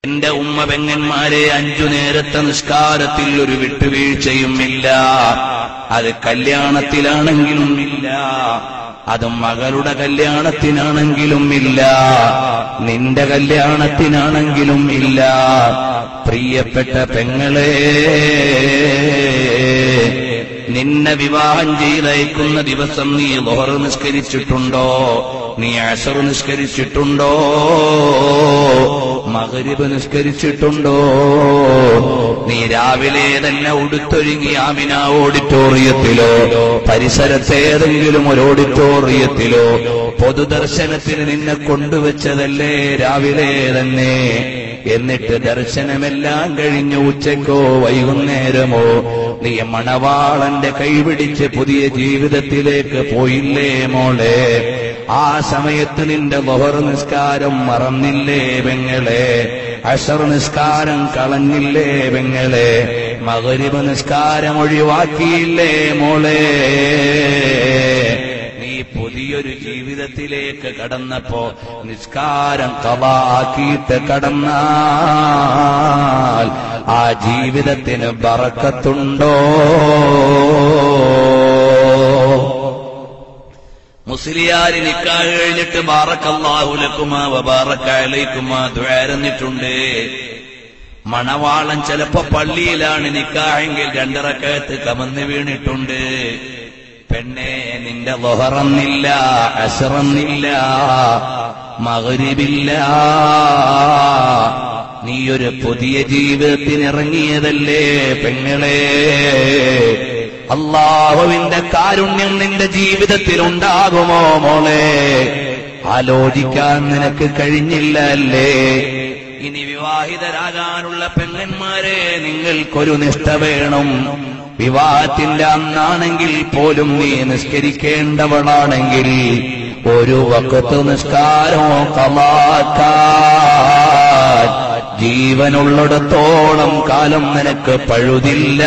എന്റെ ഉമ്മ പെങ്ങന്മാരെ അഞ്ചു നേരത്തെ നിസ്കാരത്തിൽ ഒരു വിട്ടുവീഴ്ചയും ഇല്ല അത് കല്യാണത്തിലാണെങ്കിലും ഇല്ല അത് മകളുടെ കല്യാണത്തിനാണെങ്കിലും ഇല്ല നിന്റെ കല്യാണത്തിനാണെങ്കിലും ഇല്ല പ്രിയപ്പെട്ട പെങ്ങളെ നിന്നെ വിവാഹം ചെയ്തയക്കുന്ന ദിവസം നീ ലോഹർ നിസ്കരിച്ചിട്ടുണ്ടോ നീ അസർ നിസ്കരിച്ചിട്ടുണ്ടോ മകരിബ് നിസ്കരിച്ചിട്ടുണ്ടോ നീ രാവിലെ തന്നെ ഉടുത്തൊരുങ്ങി ആമിന ഓഡിറ്റോറിയത്തിലോ പരിസരത്തേതെങ്കിലും ഒരു ഓഡിറ്റോറിയത്തിലോ പൊതുദർശനത്തിന് നിന്നെ കൊണ്ടുവച്ചതല്ലേ രാവിലെ തന്നെ എന്നിട്ട് ദർശനമെല്ലാം കഴിഞ്ഞ് ഉച്ചക്കോ വൈകുന്നേരമോ നീ മണവാളന്റെ കൈപിടിച്ച് പുതിയ ജീവിതത്തിലേക്ക് പോയില്ലേ മോളെ ആ സമയത്ത് നിന്റെ ബഹർ നിസ്കാരം മറന്നില്ലേ പെങ്ങളെ അഷർ നിസ്കാരം കളഞ്ഞില്ലേ പെങ്ങളെ മകരിബ് നിസ്കാരം ഒഴിവാക്കിയില്ലേ മോളെ നീ പുതിയൊരു ജീവിതത്തിലേക്ക് കടന്നപ്പോ നിസ്കാരം കവാക്കിയിട്ട് കടന്നാൽ ആ ജീവിതത്തിന് ബറക്കത്തുണ്ടോ മുസ്ലിയാരി നിക്കാഹ് കഴിഞ്ഞിട്ട് ബാറക്കല്ലാഹുലക്കുമാ വബാറക്കലൈക്കുമാ ദ്വാരന്നിട്ടുണ്ട് മണവാളൻ ചിലപ്പോ പള്ളിയിലാണ് നിക്കാഹെങ്കിൽ രണ്ടിറക്കകത്ത് കമന്ന് വീണിട്ടുണ്ട് പെണ്ണെ നിന്റെ ലൊഹറന്നില്ല അസറന്നില്ല മകരിബില്ല നീയൊരു പുതിയ ജീവിതത്തിന് ഇറങ്ങിയതല്ലേ പെങ്ങളെ അള്ളാഹുവിന്റെ കാരുണ്യം നിന്റെ ജീവിതത്തിൽ ഉണ്ടാകുമോ മോളെ ആലോചിക്കാൻ നിനക്ക് കഴിഞ്ഞില്ല അല്ലേ ഇനി വിവാഹിതരാകാനുള്ള പെങ്ങന്മാരെ നിങ്ങൾക്കൊരു നിഷ്ഠ വേണം വിവാഹത്തിന്റെ അന്നാണെങ്കിൽ പോലും നീ നിസ്കരിക്കേണ്ടവളാണെങ്കിൽ ഒരു വക്കത്ത് നിസ്കാരമോ കമാക്കാൻ ജീവനുള്ളിടത്തോളം കാലം നിനക്ക് പഴുതില്ല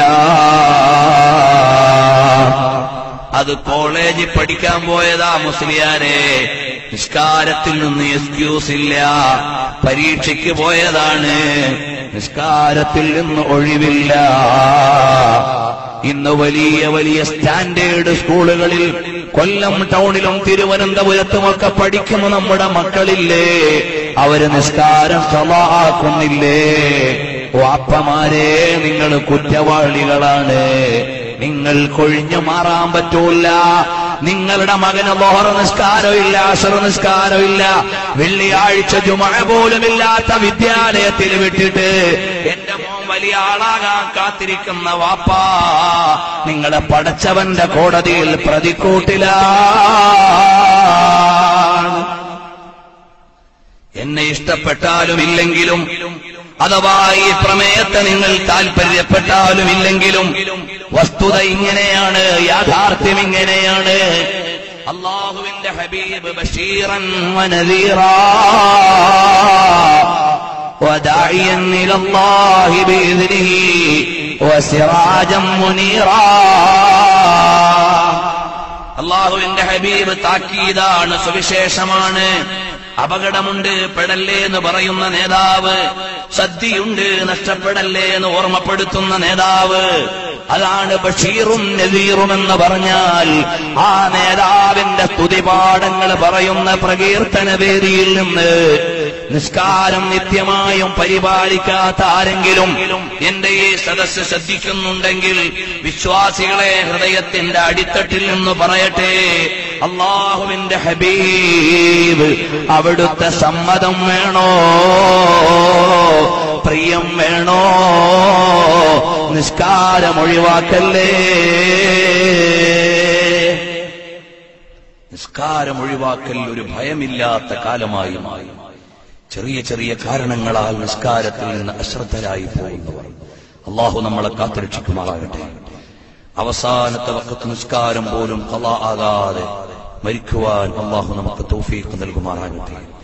അത് കോളേജിൽ പഠിക്കാൻ പോയതാ മുസ്ലിയാരെ നിസ്കാരത്തിൽ നിന്ന് എക്സ്ക്യൂസ് ഇല്ല പരീക്ഷയ്ക്ക് പോയതാണ് നിസ്കാരത്തിൽ നിന്ന് ഒഴിവില്ല ഇന്ന് വലിയ വലിയ സ്റ്റാൻഡേർഡ് സ്കൂളുകളിൽ കൊല്ലം ടൗണിലും തിരുവനന്തപുരത്തുമൊക്കെ പഠിക്കുന്ന നമ്മുടെ മക്കളില്ലേ അവര് നിസ്കാരം സമാക്കുന്നില്ലേ വാപ്പമാരെ നിങ്ങൾ കുറ്റവാളികളാണ് നിങ്ങൾ കൊഴിഞ്ഞു മാറാൻ പറ്റൂല നിങ്ങളുടെ മകന് ലോഹറ നിസ്കാരമില്ല അസറ നിസ്കാരമില്ല വെള്ളിയാഴ്ച ജുമഴ പോലുമില്ലാത്ത വിദ്യാലയത്തിൽ വിട്ടിട്ട് എന്റെ മോൻ വലിയ ആളാകാൻ കാത്തിരിക്കുന്ന വാപ്പാ നിങ്ങളെ പടച്ചവന്റെ കോടതിയിൽ പ്രതിക്കൂട്ടിലാണ് എന്നെ ഇഷ്ടപ്പെട്ടാലും ഇല്ലെങ്കിലും അഥവാ ഈ പ്രമേയത്തെ നിങ്ങൾ താല്പര്യപ്പെട്ടാലും ഇല്ലെങ്കിലും വസ്തുത ഇങ്ങനെയാണ് യാഥാർത്ഥ്യം ഇങ്ങനെയാണ് അള്ളാഹുവിന്റെ ഹബീബ് ബഷീറൻ വനദീറാ وداعيا إلى الله بإذنه وسراجا منيرا അള്ളാഹുവിന്റെ ഹബീബ് താക്കീതാണ് സുവിശേഷമാണ് അപകടമുണ്ട് പെടല്ലേ എന്ന് പറയുന്ന നേതാവ് സദ്യയുണ്ട് നഷ്ടപ്പെടല്ലേ എന്ന് ഓർമ്മപ്പെടുത്തുന്ന നേതാവ് അതാണ് ബഷീറും നദീറും എന്ന് പറഞ്ഞാൽ ആ നേതാവിന്റെ സ്തുതിപാഠങ്ങൾ പറയുന്ന പ്രകീർത്തന വേദിയിൽ നിന്ന് നിസ്കാരം നിത്യമായും പരിപാലിക്കാത്ത ആരെങ്കിലും എന്റെ ഈ സദസ്സ് ശ്രദ്ധിക്കുന്നുണ്ടെങ്കിൽ വിശ്വാസികളെ ഹൃദയത്തിന്റെ അടിത്തട്ടിൽ നിന്ന് പറയട്ടെ അള്ളാഹുവിന്റെ ഹബീബ് അവിടുത്തെ സമ്മതം വേണോ പ്രിയം വേണോ നിസ്കാരം ഒഴിവാക്കല്ലേ നിസ്കാരം ഒഴിവാക്കൽ ഒരു ഭയമില്ലാത്ത കാലമായി മാറി ചെറിയ ചെറിയ കാരണങ്ങളാൽ നിസ്കാരത്തിൽ നിന്ന് അശ്രദ്ധരായി പോകുന്നവർ അള്ളാഹു നമ്മളെ കാത്തുരക്ഷിക്കുമാറാകട്ടെ അവസാനത്തെ വക്കത്ത് നിസ്കാരം പോലും കലാ ആകാതെ മരിക്കുവാൻ അള്ളാഹു നമുക്ക് തൗഫീഖ് നൽകുമാറാകട്ടെ